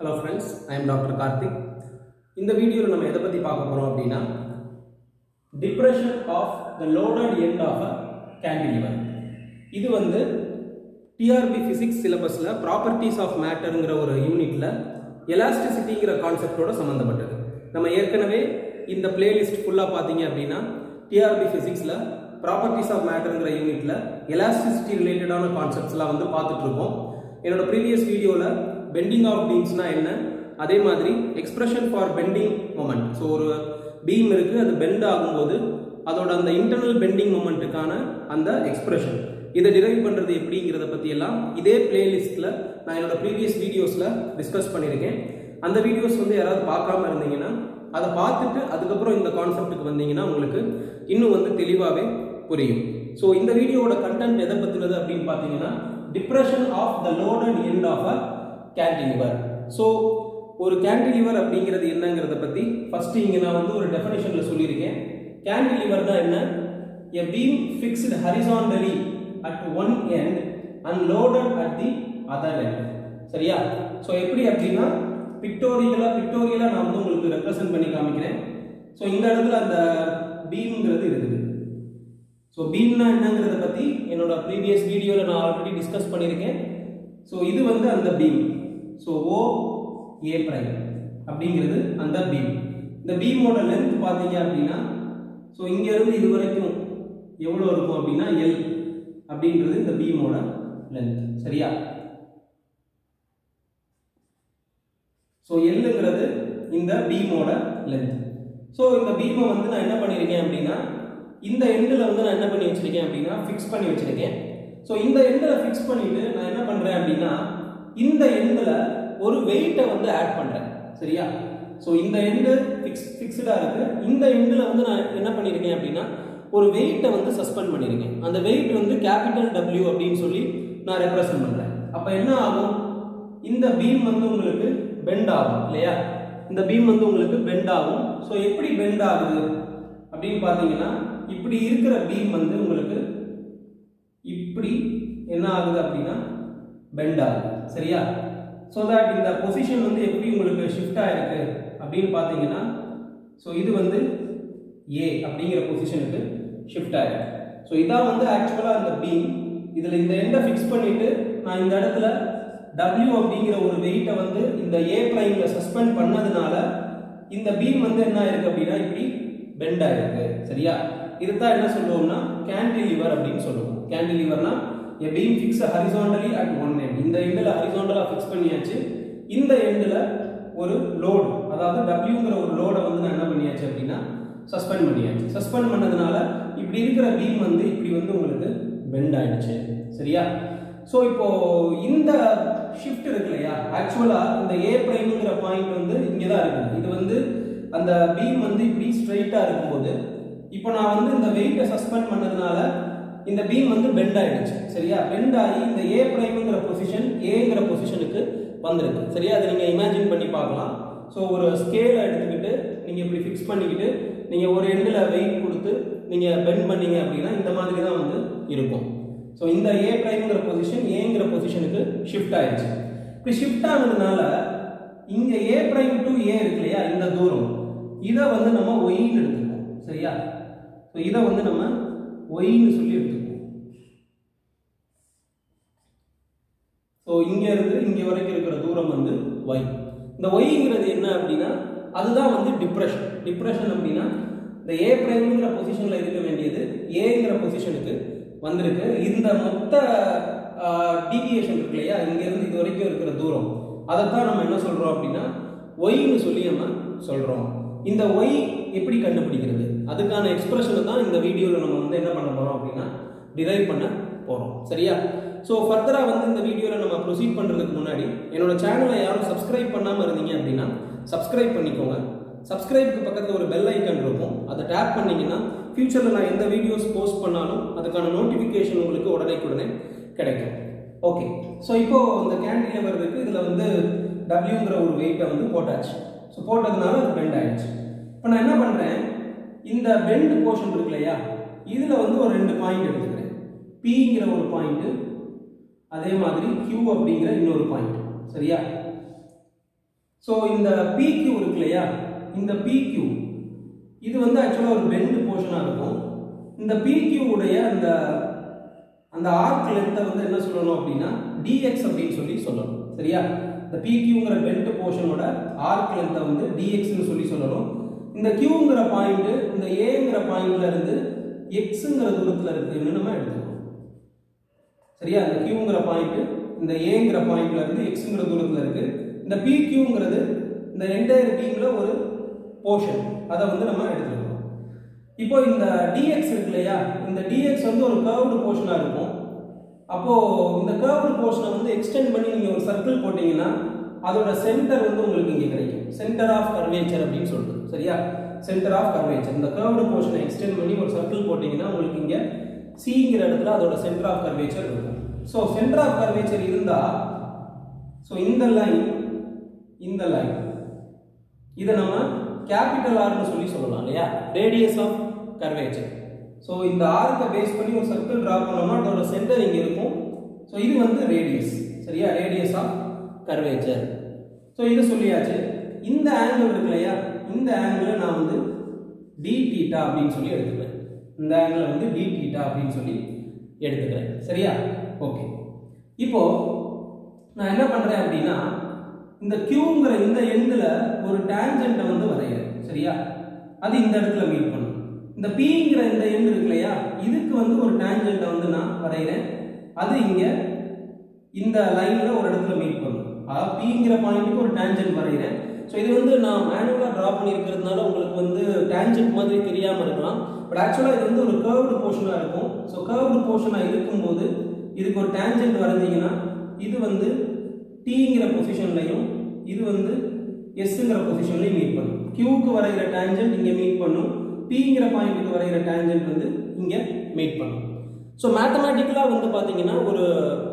Hello friends I am doctor Karthik இந்த வீடியோவில் நம்ம எதை பற்றி பார்க்க போகிறோம் அப்படின்னா depression of the loaded end of a cantilever இது வந்து டிஆர்பி ஃபிசிக்ஸ் சிலபஸில் ப்ராப்பர்ட்டிஸ் ஆஃப் மேட்டருங்கிற ஒரு யூனிட்டில் எலாஸ்டிசிட்டிங்கிற கான்செப்டோட சம்மந்தப்பட்டது நம்ம ஏற்கனவே இந்த பிளேலிஸ்ட் ஃபுல்லாக பார்த்தீங்க அப்படின்னா டிஆர்பி ஃபிசிக்ஸில் ப்ராப்பர்ட்டிஸ் ஆஃப் மேட்டருங்கிற யூனிட்டில் எலாஸ்டிசிட்டி ரிலேட்டடான கான்செப்ட்ஸ்லாம் வந்து பார்த்துட்டு இருக்கோம் என்னோட ப்ரீவியஸ் வீடியோவில் பெண்டிங் ஆஃப் பீம்ஸ்னா என்ன அதே மாதிரி expression for bending moment so ஒரு பீம் இருக்கு அது பெண்ட் ஆகும்போது அதோட அந்த இன்டர்னல் பெண்டிங் மொமெண்ட்டுக்கான அந்த எக்ஸ்பிரஷன் இதை டிரைவ் பண்ணுறது எப்படிங்கிறத பற்றி எல்லாம் இதே பிளேலிஸ்ட்டில் நான் என்னோட ப்ரீவியஸ் வீடியோஸில் டிஸ்கஸ் பண்ணியிருக்கேன் அந்த வீடியோஸ் வந்து யாராவது பார்க்காம இருந்தீங்கன்னா அதை பார்த்துட்டு அதுக்கப்புறம் இந்த கான்செப்ட்டுக்கு வந்தீங்கன்னா உங்களுக்கு இன்னும் வந்து தெளிவாகவே புரியும் ஸோ இந்த வீடியோவோட கண்டென்ட் எதை பற்றினது அப்படின்னு பார்த்தீங்கன்னா depression of the loaded end of a cantilever so ஒரு கேண்டிலிவர் அப்படிங்கிறது என்னங்கிறத பற்றி ஃபர்ஸ்ட் இங்கே நான் வந்து ஒரு டெஃபினேஷனில் சொல்லியிருக்கேன் கேண்டிலிவர் தான் என்ன a beam fixed horizontally at one end and loaded at the other end சரியா ஸோ எப்படி அப்படின்னா பிக்டோரியலாக பிக்டோரியலாக நான் வந்து உங்களுக்கு ரெப்ரசென்ட் பண்ணி காமிக்கிறேன் ஸோ இந்த இடத்துல அந்த பீம்ங்கிறது இருக்குது ஸோ பீம்னா என்னங்கிறத பற்றி என்னோட ப்ரீவியஸ் வீடியோவில் நான் ஆல்ரெடி டிஸ்கஸ் பண்ணியிருக்கேன் ஸோ இது வந்து அந்த beam so O A prime அப்படிங்கிறது அந்த பீம் இந்த பீமோட லென்த் பார்த்தீங்க அப்படின்னா ஸோ இங்கேருந்து இது வரைக்கும் எவ்வளோ இருக்கும் அப்படின்னா எல் அப்படின்றது இந்த பீமோட லென்த் சரியா ஸோ எல்லுங்கிறது இந்த பீமோட லென்த் ஸோ இந்த பீமை வந்து நான் என்ன பண்ணியிருக்கேன் அப்படின்னா இந்த எண்டில் வந்து நான் என்ன பண்ணி வச்சிருக்கேன் அப்படின்னா ஃபிக்ஸ் பண்ணி வச்சிருக்கேன் ஸோ இந்த எண்டில் ஃபிக்ஸ் பண்ணிட்டு நான் என்ன பண்ணுறேன் அப்படின்னா இந்த எண்டில் ஒரு வெயிட்டை வந்து ஆட் பண்ணுறேன் சரியா ஸோ இந்த எண்டு ஃபிக்ஸ் ஃபிக்ஸ்டாக இருக்கு இந்த எண்டில் வந்து நான் என்ன பண்ணியிருக்கேன் அப்படின்னா ஒரு வெயிட்டை வந்து சஸ்பெண்ட் பண்ணியிருக்கேன் அந்த வெயிட் வந்து கேபிட்டல் டபிள்யூ அப்படின்னு சொல்லி நான் ரெப்ரசன்ட் பண்ணுறேன் அப்போ என்ன ஆகும் இந்த பீம் வந்து உங்களுக்கு பெண்ட் ஆகும் இல்லையா இந்த பீம் வந்து உங்களுக்கு பெண்ட் ஆகும் ஸோ எப்படி பெண்ட் ஆகுது அப்படின்னு பார்த்தீங்கன்னா இப்படி இருக்கிற பீம் வந்து உங்களுக்கு இப்படி என்ன ஆகுது அப்படின்னா பெண்ட் ஆகுது சரியா ஸோ தட் இந்த பொசிஷன் வந்து எப்படி உங்களுக்கு ஷிஃப்ட் ஆயிருக்கு அப்படின்னு பார்த்தீங்கன்னா ஸோ இது வந்து ஏ அப்படிங்கிற பொசிஷனுக்கு ஷிஃப்ட் ஆயிருக்கு ஸோ இதான் வந்து ஆக்சுவலாக அந்த பீம் இதில் இந்த எண்டை ஃபிக்ஸ் பண்ணிட்டு நான் இந்த இடத்துல W அப்படிங்கிற ஒரு வெயிட்டை வந்து இந்த ஏ பிரைம்ல சஸ்பெண்ட் பண்ணதுனால இந்த பீம் வந்து என்ன ஆயிருக்கு அப்படின்னா இப்படி பெண்ட் ஆயிருக்கு சரியா இதுதான் என்ன சொல்லுவோம்னா கேண்டிலிவர் அப்படின்னு சொல்லுவோம் கேண்டிலிவர்னா a beam fix horizontally at one end இந்த எண்டில் ஹரிசாண்டலாக ஃபிக்ஸ் பண்ணியாச்சு இந்த எண்டில் ஒரு லோடு அதாவது டபிள்யூங்கிற ஒரு லோடை வந்து நான் என்ன பண்ணியாச்சு அப்படின்னா சஸ்பெண்ட் பண்ணியாச்சு சஸ்பெண்ட் பண்ணதுனால இப்படி இருக்கிற பீம் வந்து இப்படி வந்து உங்களுக்கு பெண்ட் ஆயிடுச்சு சரியா ஸோ இப்போ இந்த ஷிஃப்ட் இருக்கு இல்லையா ஆக்சுவலாக இந்த ஏ பிரைம்ங்கிற பாயிண்ட் வந்து இங்கே தான் இருக்குது இது வந்து அந்த பீம் வந்து இப்படி ஸ்ட்ரைட்டாக இருக்கும்போது இப்போ நான் வந்து இந்த வெயிட்டை சஸ்பெண்ட் பண்ணதுனால இந்த பீம் வந்து பெண்ட் ஆயிடுச்சு சரியா பெண்ட் ஆகி இந்த ஏ பிரைம்ங்கிற பொசிஷன் ஏங்கிற பொசிஷனுக்கு வந்திருக்கு சரியா அதை நீங்கள் இமேஜின் பண்ணி பார்க்கலாம் ஸோ ஒரு ஸ்கேலை எடுத்துக்கிட்டு நீங்கள் இப்படி ஃபிக்ஸ் பண்ணிக்கிட்டு நீங்கள் ஒரு எண்டில் வெயிட் கொடுத்து நீங்கள் பெண்ட் பண்ணீங்க அப்படின்னா இந்த மாதிரி தான் வந்து இருக்கும் ஸோ இந்த ஏ பிரைம்ங்கிற பொசிஷன் ஏங்கிற பொசிஷனுக்கு ஷிஃப்ட் ஆயிடுச்சு இப்படி ஷிஃப்ட் ஆனதுனால இங்கே ஏ பிரைம் டு ஏ இருக்கு இல்லையா இந்த தூரம் இதை வந்து நம்ம ஒயின்னு எடுத்துப்போம் சரியா ஸோ இதை வந்து நம்ம ஒயின்னு சொல்லி எடுத்துப்போம் ஸோ இங்க இருந்து இங்க வரைக்கும் இருக்கிற தூரம் வந்து ஒய் இந்த ஒய்ங்கிறது என்ன அப்படின்னா அதுதான் வந்து டிப்ரெஷன் டிப்ரெஷன் அப்படின்னா இந்த ஏ பிரைம்ங்கிற பொசிஷன்ல இருக்க வேண்டியது ஏங்கிற பொசிஷனுக்கு வந்திருக்கு இந்த மொத்த டீவியேஷன் இருக்கு இல்லையா இங்கேருந்து இது வரைக்கும் இருக்கிற தூரம் அதைத்தான் நம்ம என்ன சொல்கிறோம் அப்படின்னா ஒய்னு சொல்லி நம்ம சொல்கிறோம் இந்த ஒய் எப்படி கண்டுபிடிக்கிறது அதுக்கான எக்ஸ்பிரஷனை தான் இந்த வீடியோவில் நம்ம வந்து என்ன பண்ண போகிறோம் அப்படின்னா டிரைவ் பண்ண போகிறோம் சரியா ஸோ ஃபர்தராக வந்து இந்த வீடியோவில் நம்ம ப்ரொசீட் பண்ணுறதுக்கு முன்னாடி என்னோட சேனலை யாரும் சப்ஸ்கிரைப் பண்ணாமல் இருந்தீங்க அப்படின்னா சப்ஸ்கிரைப் பண்ணிக்கோங்க சப்ஸ்கிரைப்க்கு பக்கத்தில் ஒரு பெல் ஐக்கன் இருக்கும் அதை டேப் பண்ணீங்கன்னா ஃபியூச்சரில் நான் எந்த வீடியோஸ் போஸ்ட் பண்ணாலும் அதுக்கான நோட்டிஃபிகேஷன் உங்களுக்கு உடனே கிடைக்கும் ஓகே ஸோ இப்போ இந்த கேண்டிலிவர் இருக்கு இதில் வந்து டபிள்யூங்கிற ஒரு வெயிட்டை வந்து போட்டாச்சு ஸோ போட்டதுனால அது பெண்ட் ஆயிடுச்சு இப்போ நான் என்ன பண்ணுறேன் இந்த பெண்ட் போர்ஷன் இருக்கு இல்லையா இதில் வந்து ஒரு ரெண்டு பாயிண்ட் எடுத்துக்கிறேன் பிங்கிற ஒரு பாயிண்ட் அதே மாதிரி கியூ அப்படிங்கிற இன்னொரு பாயிண்ட் சரியா ஸோ இந்த PQ இருக்கு இல்லையா இந்த PQ இது வந்து ஆக்சுவலாக ஒரு பெண்ட் போர்ஷனாக இருக்கும் இந்த PQ உடைய அந்த அந்த ஆர்க் லென்த்தை வந்து என்ன சொல்லணும் அப்படின்னா dx அப்படின்னு சொல்லி சொல்லணும் சரியா இந்த PQங்கிற பெண்ட் போர்ஷனோட ஆர்க் லென்த்தை வந்து dxன்னு சொல்லி சொல்லணும் இந்த Qங்கிற பாயிண்ட் இந்த Aங்கிற பாயிண்ட்ல இருந்து xங்கிற தூரத்துல இருக்குன்னு நம்ம எடுத்துக்கணும் சரியா இந்த Qங்கிற பாயிண்ட் இந்த Aங்கிற பாயிண்ட்ல இருந்து xங்கிற தூரத்துல இருக்கு இந்த PQங்கிறது இந்த என்டையர் பீம்ல ஒரு போர்ஷன் அதை வந்து நம்ம எடுத்துக்கணும் இப்போ இந்த dx இருக்கு இல்லையா இந்த dx வந்து ஒரு கர்வ்டு போர்ஷனா இருக்கும் அப்போ இந்த கர்வ்டு போர்ஷனை வந்து எக்ஸ்டெண்ட் பண்ணி நீங்க ஒரு சர்க்கிள் போட்டீங்கன்னா அதோட சென்டர் வந்து உங்களுக்கு இங்க கிடைக்கும் சென்டர் ஆஃப் கர்வேச்சர் அப்படின்னு சொல்லிட்டு சரியா சென்டர் ஆஃப் கர்வேச்சர் இந்த கர்வ்டு போர்ஷனை எக்ஸ்டெண்ட் பண்ணி ஒரு சர்க்கிள் போட்டீங்கன்னா உங்களுக்கு இங்க சிங்கிற இடத்துல அதோட சென்டர் ஆஃப் கர்வேச்சர் இருக்கும் ஸோ சென்டர் ஆஃப் கர்வேச்சர் இருந்தா ஸோ இந்த லைன் இந்த லைன் இதை நம்ம கேபிட்டல் ஆர்னு சொல்லி சொல்லலாம் இல்லையா ரேடியஸ் ஆஃப் கர்வேச்சர் ஸோ இந்த ஆர்க்கை பேஸ் பண்ணி ஒரு சர்க்கிள் டிரா பண்ணோம்னா அதோட சென்டர் இங்கே இருக்கும் ஸோ இது வந்து ரேடியஸ் சரியா ரேடியஸ் ஆஃப் கர்வேச்சர் ஸோ இது சொல்லியாச்சு இந்த ஆங்கிள் இருக்கு இல்லையா இந்த ஆங்கிளை நான் வந்து டி தீட்டா அப்படின்னு சொல்லி எடுத்துக்கிறேன் இந்த ஆங்கிளை வந்து டி தீட்டா அப்படின்னு சொல்லி எடுத்துக்கிறேன் சரியா ஓகே இப்போ நான் என்ன பண்றேன் அப்படின்னா இந்த கியூங்கிற இந்த எண்டில் ஒரு டேஞ்சென்ட்டை வந்து வரைகிறேன் சரியா அது இந்த இடத்துல மீட் பண்ணும் இந்த பிங்கிற இந்த எண்ட் இருக்கு இல்லையா இதுக்கு வந்து ஒரு டேஞ்சென்ட்டை வந்து நான் வரைகிறேன் அது இங்க இந்த லைன்ல ஒரு இடத்துல மீட் பண்ணும் அதாவது பிங்கிற பாயிண்ட்டுக்கு ஒரு டேஞ்சென்ட் வரைகிறேன் ஸோ இது வந்து நான் மேனுவலாக ட்ரா பண்ணியிருக்கிறதுனால உங்களுக்கு வந்து டேஞ்சென்ட் மாதிரி தெரியாமல் இருக்கலாம் பட் ஆக்சுவலாக இது வந்து ஒரு கர்வ்டு போர்ஷனாக இருக்கும் ஸோ கர்வ்டு போர்ஷனாக இருக்கும்போது இதுக்கு ஒரு டேஞ்சென்ட் வரைஞ்சிங்கன்னா இது வந்து டீங்கிற பொசிஷன்லையும் இது வந்து எஸ்ங்கிற பொசிஷன்லையும் மீட் பண்ணும் கியூக்கு வரைகிற டேஞ்சென்ட் இங்கே மீட் பண்ணும் பிங்கிற பாயிண்ட்டுக்கு வரைகிற டேஞ்சென்ட் வந்து இங்கே மீட் பண்ணும் ஸோ மேத்தமேட்டிக்கலாக வந்து பார்த்தீங்கன்னா ஒரு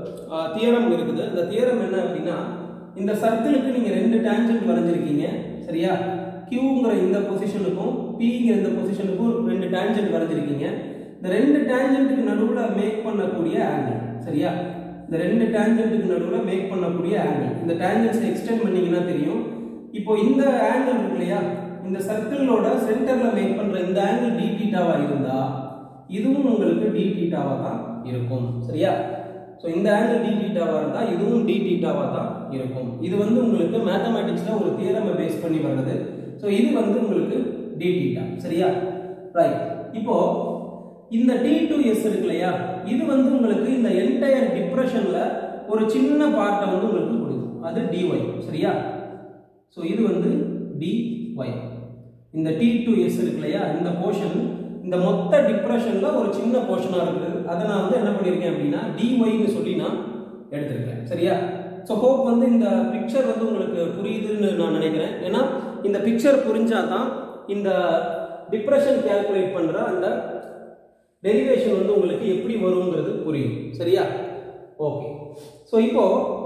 தியரம் இருக்குது அந்த தியரம் என்ன அப்படின்னா இந்த சர்க்கிளுக்கு நீங்கள் ரெண்டு டேஞ்சென்ட் வரைஞ்சிருக்கீங்க சரியா கியூங்கிற இந்த பொசிஷனுக்கும் பிங்கிற இந்த பொசிஷனுக்கும் ரெண்டு டேஞ்சென்ட் வரைஞ்சிருக்கீங்க இந்த ரெண்டு டேஞ்சென்ட்டுக்கு நடுவில் மேக் பண்ணக்கூடிய ஆங்கிள் சரியா இந்த ரெண்டு டேஞ்சென்ட்டுக்கு நடுவில் மேக் பண்ணக்கூடிய ஆங்கிள் இந்த டேஞ்சென்ட்ஸை எக்ஸ்டெண்ட் பண்ணீங்கன்னா தெரியும் இப்போ இந்த ஆங்கிள் இருக்கு இல்லையா இந்த சர்க்கிளோட சென்டர்ல மேக் பண்ற இந்த ஆங்கிள் டி தீட்டாவா இருந்தா இதுவும் உங்களுக்கு டி தீட்டாவா தான் இருக்கும் சரியா ஸோ இந்த ஆங்கிள் டி தீட்டாவா இருந்தா இதுவும் டி தீட்டாவா தான் இருக்கும் இது வந்து உங்களுக்கு மேத்தமேட்டிக்ஸ்ல ஒரு தியரமை பேஸ் பண்ணி வர்றது ஸோ இது வந்து உங்களுக்கு டி தீட்டா சரியா ரைட் இப்போ இந்த டி டு எஸ் இருக்கு இல்லையா இது வந்து உங்களுக்கு இந்த என்டையர் டிப்ரெஷன்ல ஒரு சின்ன பார்ட்டை வந்து உங்களுக்கு கொடுக்கும் அது டிஒய் சரியா ஸோ இது வந்து டிஒய் இந்த டி டு எஸ் இருக்கு இல்லையா இந்த போர்ஷன் இந்த மொத்த டிப்ரெஷன்ல ஒரு சின்ன போர்ஷனாக இருக்குது அதை நான் வந்து என்ன பண்ணியிருக்கேன் அப்படின்னா டிஒய்னு சொல்லி நான் எடுத்திருக்கேன் சரியா ஸோ ஹோப் வந்து இந்த பிக்சர் வந்து உங்களுக்கு புரியுதுன்னு நான் நினைக்கிறேன் ஏன்னா இந்த பிக்சர் புரிஞ்சாதான் இந்த டிப்ரெஷன் கேல்குலேட் பண்ணுற அந்த டெரிவேஷன் வந்து உங்களுக்கு எப்படி வருங்கிறது புரியும் சரியா ஓகே ஸோ இப்போ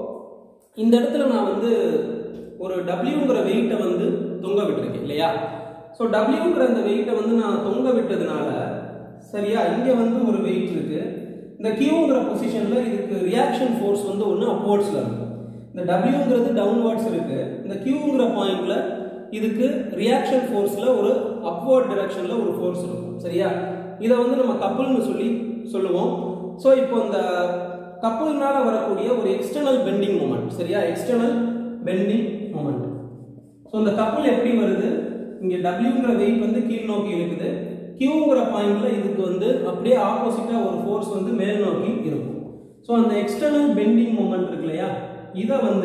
இந்த இடத்துல நான் வந்து ஒரு டபிள்யூங்கிற வெயிட்டை வந்து தொங்க விட்டுருக்கேன் இல்லையா ஸோ டபிள்யூங்கிற அந்த வெயிட்டை வந்து நான் தொங்க விட்டதுனால சரியா இங்கே வந்து ஒரு வெயிட் இருக்கு இந்த கியூங்கிற பொசிஷனில் இதுக்கு ரியாக்ஷன் ஃபோர்ஸ் வந்து ஒன்று அப்வர்ட்ஸில் இருக்கும் இந்த டபிள்யூங்கிறது டவுன்வர்ட்ஸ் இருக்கு இந்த கியூங்கிற பாயிண்ட்ல இதுக்கு ரியாக்ஷன் ஃபோர்ஸில் ஒரு அப்வர்ட் டிரெக்ஷனில் ஒரு ஃபோர்ஸ் இருக்கும் சரியா இதை வந்து நம்ம கப்பல்னு சொல்லி சொல்லுவோம் ஸோ இப்போ இந்த கப்பல்னால வரக்கூடிய ஒரு எக்ஸ்டர்னல் பெண்டிங் மூமெண்ட் சரியா எக்ஸ்டர்னல் பெண்டிங் மூமெண்ட் ஸோ இந்த கப்பல் எப்படி வருது இங்கே டபிள்யூங்கிற வெயிட் வந்து கீழ் நோக்கி இருக்குது கியூங்கிற பாயிண்ட்ல இதுக்கு வந்து அப்படியே ஆப்போசிட்டா ஒரு ஃபோர்ஸ் வந்து மேல் நோக்கி இருக்கும் ஸோ அந்த எக்ஸ்டர்னல் பெண்டிங் மூமெண்ட் இருக்கு இல்லையா இதை வந்து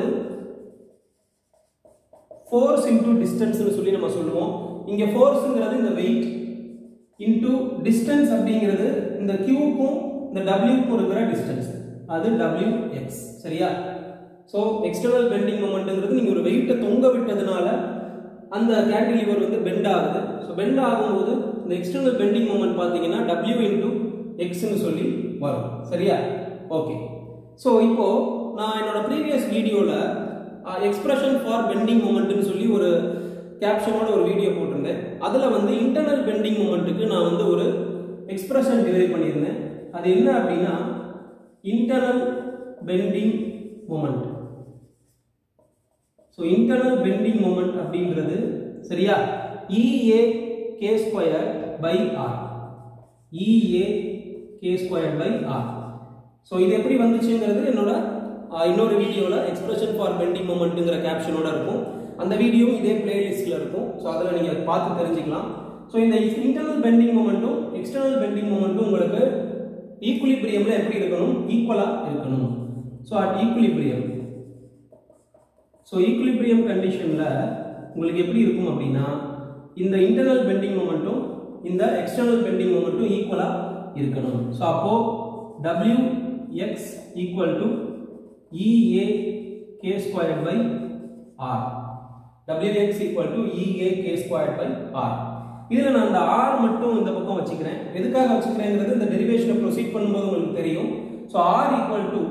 ஃபோர்ஸ் இன்டூ டிஸ்டன்ஸ்னு சொல்லி நம்ம சொல்லுவோம் இங்க ஃபோர்ஸுங்கிறது இந்த வெயிட் இன்டூ டிஸ்டன்ஸ் அப்படிங்கிறது இந்த கியூக்கும் இந்த டபிள்யூக்கும் இருக்கிற டிஸ்டன்ஸ் அது டபிள்யூ எக்ஸ் சரியா ஸோ எக்ஸ்டர்னல் பெண்டிங் மூமெண்ட்டுங்கிறது நீங்கள் ஒரு வெயிட்டை தொங்க விட்டதுனால அந்த கேண்டிலிவர் வந்து பெண்ட் ஆகுது ஸோ பெண்ட் ஆகும்போது இந்த எக்ஸ்டர்னல் பெண்டிங் மூமெண்ட் பார்த்தீங்கன்னா டபிள்யூ இன்டூ எக்ஸ்னு சொல்லி வரும் சரியா ஓகே ஸோ இப்போ நான் என்னோட ப்ரீவியஸ் வீடியோவில் எக்ஸ்பிரஷன் ஃபார் பெண்டிங் மூமெண்ட்னு சொல்லி ஒரு கேப்ஷனோட ஒரு வீடியோ போட்டிருந்தேன் அதில் வந்து இன்டர்னல் பெண்டிங் மூமெண்ட்டுக்கு நான் வந்து ஒரு எக்ஸ்பிரஷன் டெலிவரி பண்ணியிருந்தேன் அது என்ன அப்படின்னா internal bending moment so internal bending moment அப்படின்றது சரியா EA K square by r EA K square by r so இது எப்படி வந்துச்சுங்கிறது என்னோட ஆஹ், இன்னொரு வீடியோவில் எக்ஸ்பிரஷன் ஃபார் பெண்டிங் மொமெண்ட்டுங்கிற கேப்ஷனோட இருக்கும் அந்த வீடியோ இதே பிளேலிஸ்ட்டில் இருக்கும் ஸோ அதில் நீங்கள் பார்த்து தெரிஞ்சுக்கலாம் ஸோ இந்த இன்டர்னல் பெண்டிங் மொமெண்ட்டும் எக்ஸ்டர்னல் பெண்டிங் மொமெண்ட்டும் உங்களுக்கு ஈக்குலிபிரியமில் எப்படி இருக்கணும் ஈக்குவலாக இருக்கணும் so at equilibrium so equilibrium கண்டிஷனில் உங்களுக்கு எப்படி இருக்கும் அப்படின்னா இந்த இன்டர்னல் பெண்டிங் மொமெண்ட்டும் இந்த எக்ஸ்டர்னல் பெண்டிங் மொமெண்ட்டும் ஈக்குவலாக இருக்கணும் ஸோ அப்போ W X equal to EA K square by R W X equal to EA K square by R இதில் நான் அந்த ஆர் மட்டும் இந்த பக்கம் வச்சுக்கிறேன் எதுக்காக வச்சுக்கிறேங்கிறது இந்த டெரிவேஷனை ப்ரொசீட் பண்ணும்போது உங்களுக்கு தெரியும் so r equal to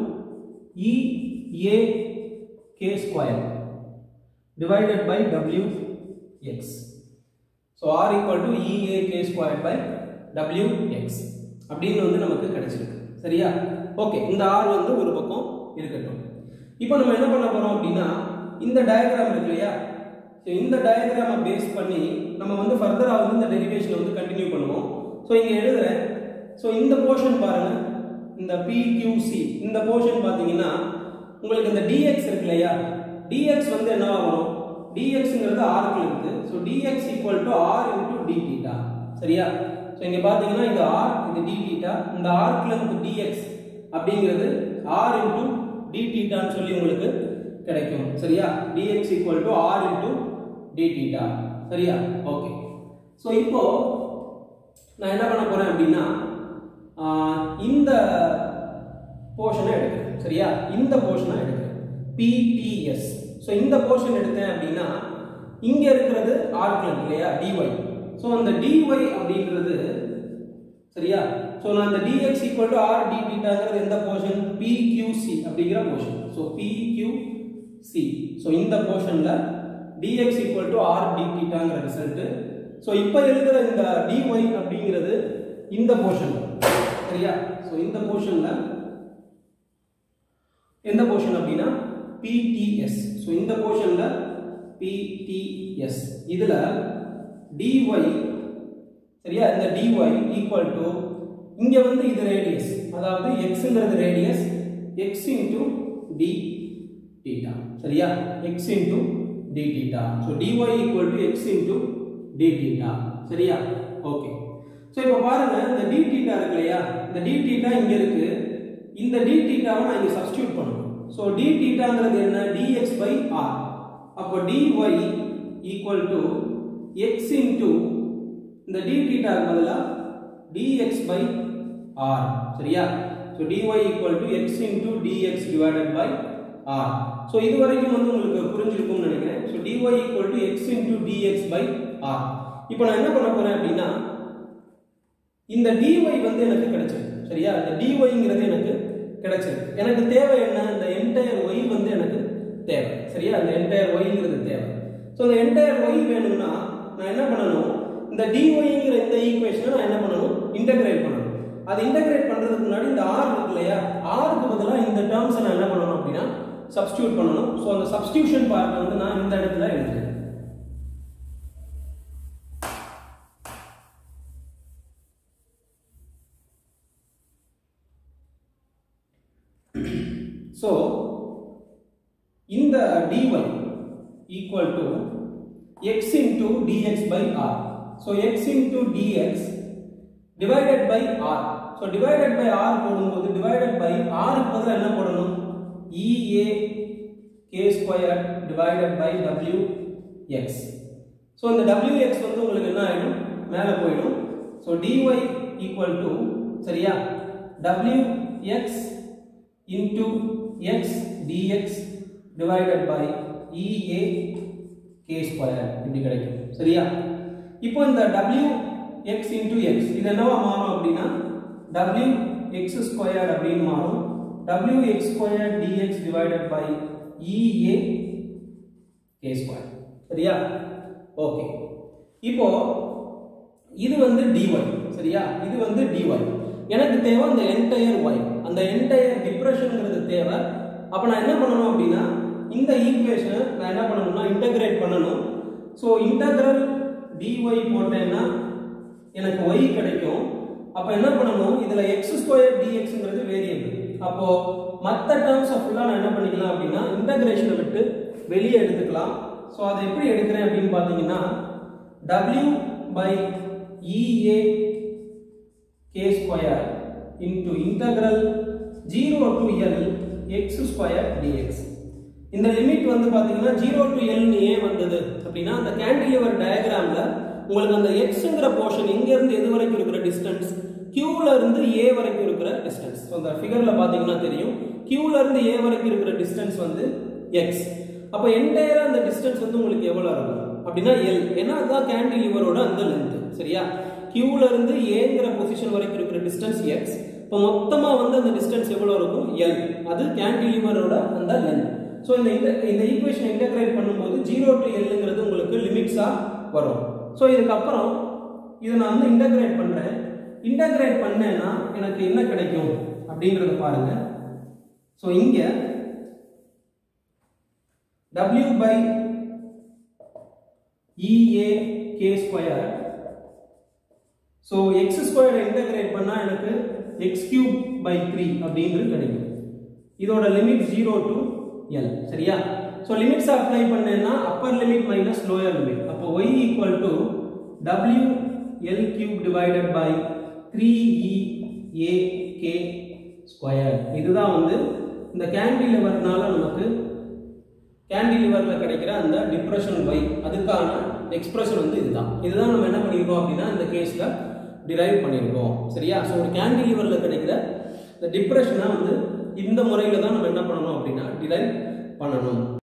EA K square divided by w x. So r equal to EA k squared by w x அப்படின்னு வந்து நமக்கு கிடைச்சிருக்கு சரியா ஓகே இந்த r வந்து ஒரு பக்கம் இருக்கட்டும் இப்போ நம்ம என்ன பண்ண போறோம் அப்படின்னா இந்த டயக்ராம் இருக்கு இல்லையா So, இந்த டயக்ராமை பேஸ் பண்ணி நம்ம வந்து ஃபர்தராக வந்து இந்த டெரிவேஷனை வந்து கண்டினியூ பண்ணுவோம் ஸோ இங்கே எழுதுறேன் ஸோ இந்த போர்ஷன் பாருங்க இந்த PQC இந்த போர்ஷன் பார்த்தீங்கன்னா உங்களுக்கு இந்த dx இருக்கு இல்லையா dx வந்து என்ன ஆகணும் dxங்கிறது ஆர்க்கு இருக்கு so dx equal to r into d theta சரியா ஸோ இங்கே பார்த்தீங்கன்னா இது ஆர் இது டி தீட்டா இந்த ஆர்க்ல இருந்து dx அப்படிங்கிறது ஆர் இன்டூ டி தீட்டான்னு சொல்லி உங்களுக்கு கிடைக்கும் சரியா dx equal to r into d theta சரியா ஓகே ஸோ இப்போ நான் என்ன பண்ண போறேன் அப்படின்னா ஆஹ், இந்த போர்ஷனை எடுக்கிறேன் சரியா இந்த போர்ஷனை எடுக்கிறேன் பிடிஎஸ் ஸோ இந்த போர்ஷன் எடுத்தேன் அப்படின்னா இங்க இருக்கிறது ஆர்க் இல்லையா டிஒய் ஸோ அந்த டிஒய் அப்படின்றது சரியா ஸோ நான் இந்த dx equal to r d தீட்டாங்கிறது எந்த போர்ஷன் PQC அப்படிங்கிற போர்ஷன் ஸோ PQC ஸோ இந்த போர்ஷன்ல dx equal to r d தீட்டாங்கிற ரிசல்ட் ஸோ இப்போ எழுதுற இந்த dy அப்படிங்கிறது இந்த போர்ஷன் சரியா ஸோ இந்த போர்ஷன்ல எந்த போர்ஷன் அப்படின்னா PTS ஸோ இந்த போர்ஷன்ல PTS இதுல dy சரியா இந்த dy ஈக்குவல் டு இங்க வந்து இது ரேடியஸ் அதாவது xங்கிறது radius x into d theta சரியா x into d theta so dy equal to x into d theta சரியா ஓகே ஸோ இப்போ பாருங்க இந்த டி தீட்டா இருக்கு இல்லையா இந்த டி தீட்டா இங்க இருக்கு இந்த டி தீட்டாவை நான் இங்க சப்ஸ்டியூட் பண்ணணும் ஸோ டி தீட்டாங்கிறது என்ன dx பை ஆர் அப்போ dy equal to x into இந்த டி தீட்டாக்கு பதிலாக dx by r சரியா so dy equal to x into dx divided by r so இது வரைக்கும் வந்து உங்களுக்கு புரிஞ்சிருக்கும்னு நினைக்கிறேன் so dy equal to x into dx by r இப்போ நான் என்ன பண்ண போறேன் அப்படின்னா இந்த dy வந்து எனக்கு கிடைச்சிருக்கு சரியா இந்த dyங்கிறது எனக்கு கிடைச்சிருக்கு எனக்கு தேவை என்ன இந்த என்டையர் y வந்து எனக்கு தேவை சரியா இந்த என்டையர் yங்கிறது தேவை ஸோ இந்த என்டையர் y வேணும்னா நான் என்ன பண்ணணும் இந்த dyங்கிற இந்த ஈக்குவேஷனை நான் என்ன பண்ணணும் இன்டகிரேட் பண்ணணும் அது இன்டகிரேட் பண்றதுக்கு முன்னாடி இந்த r இருக்கு இல்லையா rக்கு பதிலாக இந்த டேர்ம்ஸை நான் என்ன பண்ணணும் அப்படின்னா சப்ஸ்டியூட் பண்ணணும் ஸோ அந்த சப்ஸ்டியூஷன் பார்ட்டை வந்து நான் இந்த இடத்துல எழுதுறேன் ஸோ இந்த dy equal to x into dx by r. So x into dx divided by r. So divided by r போடும்போது divided by r க்கு பதிலா என்ன போடணும் ea k square divided by w x. So இந்த wx வந்து உங்களுக்கு என்ன ஆயிடும் மேல போயிடும். So dy equal to சரியா wx into x dx divided by ea k square இப்படி கிடைக்கும் சரியா இப்போ இந்த w x into x இது என்னவா மாறும் அப்படின்னா w x squared அப்படின்னு மாறும் w x squared dx divided by ea k square சரியா ஓகே இப்போ இது வந்து dy சரியா இது வந்து dy எனக்கு தேவை அந்த என்டையர் y அந்த என்டையர் டிப்ரெஷன்ங்கிறது தேவை அப்ப நான் என்ன பண்ணணும் அப்படின்னா இந்த ஈக்குவேஷனை நான் என்ன பண்ணணும்னா இன்டகிரேட் பண்ணணும் ஸோ இன்டகிரல் டிஒய் போட்டேன்னா எனக்கு ஒய் கிடைக்கும் அப்போ என்ன பண்ணணும் இதில் எக்ஸ் ஸ்கொயர் டிஎக்ஸ்ங்கிறது வேரியபிள் அப்போ மற்ற டேர்ம்ஸை ஃபுல்லாக நான் என்ன பண்ணிக்கலாம் அப்படின்னா இன்டகிரேஷனை விட்டு வெளியே எடுத்துக்கலாம் ஸோ அதை எப்படி எடுக்கிறேன் அப்படின்னு பார்த்தீங்கன்னா டபிள்யூ by EA K square into integral zero to l x square dx இந்த லிமிட் வந்து பார்த்தீங்கன்னா ஜீரோ டு எல்னு ஏன் வந்தது அப்படின்னா அந்த கேண்டிலிவர் டயக்ராம்ல உங்களுக்கு அந்த எக்ஸுங்கிற போர்ஷன் இருந்து எது வரைக்கும் இருக்கிற டிஸ்டன்ஸ் கியூல இருந்து ஏ வரைக்கும் இருக்கிற டிஸ்டன்ஸ் ஸோ அந்த ஃபிகர்ல பார்த்தீங்கன்னா தெரியும் கியூல இருந்து ஏ வரைக்கும் இருக்கிற டிஸ்டன்ஸ் வந்து எக்ஸ் அப்போ என்டையரா அந்த டிஸ்டன்ஸ் வந்து உங்களுக்கு எவ்வளோ இருக்கும் அப்படின்னா எல் ஏன்னா அதுதான் கேண்டிலிவரோட அந்த லென்த் சரியா கியூல இருந்து ஏங்கிற பொசிஷன் வரைக்கும் இருக்கிற டிஸ்டன்ஸ் எக்ஸ் இப்போ மொத்தமா வந்து அந்த டிஸ்டன்ஸ் எவ்வளவு இருக்கும் எல் அது கேண்டிலிவரோட அந்த லென்த் ஸோ இந்த இந்த- இந்த ஈக்குவேஷன் இன்டகிரேட் பண்ணும்போது ஜீரோ டு எல்லுங்கிறது உங்களுக்கு லிமிட்ஸா வரும் ஸோ இதுக்கப்புறம் இதை நான் வந்து இன்டகிரேட் பண்றேன் இன்டகிரேட் பண்ணேன்னா எனக்கு என்ன கிடைக்கும் அப்படின்றத பாருங்க ஸோ இங்க w by EA k square so x square integrate பண்ணால் எனக்கு எக்ஸ் கியூப் பை த்ரீ அப்படிங்கிறது கிடைக்கும் இதோட லிமிட் ஜீரோ டு எல் சரியா ஸோ லிமிட்ஸ் அப்ளை பண்ணேன்னா upper limit minus lower limit அப்போ ஒய் ஈக்குவல் டு டபிள்யூ l cube divided by three E A k square இதுதான் வந்து இந்த கேண்டிலிவர்னால நமக்கு கேண்டிலிவரில் கிடைக்கிற அந்த டிப்ரெஷன் ஒய் அதுக்கான எக்ஸ்பிரஷன் வந்து இதுதான் இதுதான் நம்ம என்ன பண்ணியிருக்கோம் அப்படின்னா இந்த கேஸில் டிரைவ் பண்ணியிருக்கோம் சரியா ஸோ ஒரு கேண்டிலிவரில் கிடைக்கிற இந்த டிப்ரெஷனை வந்து இந்த முறையில் தான் நம்ம என்ன பண்ணணும் அப்படின்னா டிரைவ் பண்ணணும்